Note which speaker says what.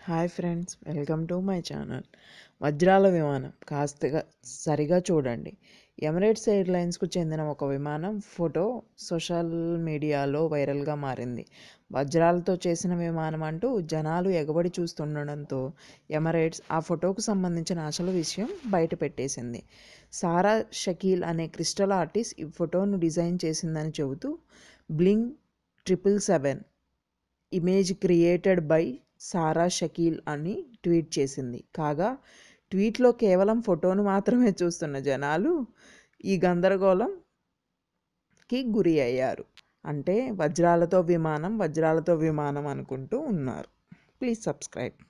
Speaker 1: hi friends welcome to my channel వజ్రాల విమానం కాస్తగా సరిగా చూడండి ఎమిరేట్స్ ఎయిర్లైన్స్కు చెందిన ఒక విమానం ఫోటో సోషల్ మీడియాలో వైరల్గా మారింది వజ్రాలతో చేసిన విమానం అంటూ జనాలు ఎగబడి చూస్తుండడంతో ఎమిరేట్స్ ఆ ఫోటోకు సంబంధించిన అసలు విషయం బయట పెట్టేసింది సారా షకీల్ అనే క్రిస్టల్ ఆర్టిస్ట్ ఈ ఫోటోను డిజైన్ చేసిందని చెబుతూ bling triple seven image created by Sara Shakeel అని ట్వీట్ చేసింది కాగా ట్వీట్లో కేవలం ఫోటోను మాత్రమే చూస్తున్న జనాలు ఈ గందరగోళంకి గురి అయ్యారు అంటే వజ్రాలతో విమానం వజ్రాలతో విమానం అనుకుంటూ ఉన్నారు ప్లీజ్ సబ్స్క్రైబ్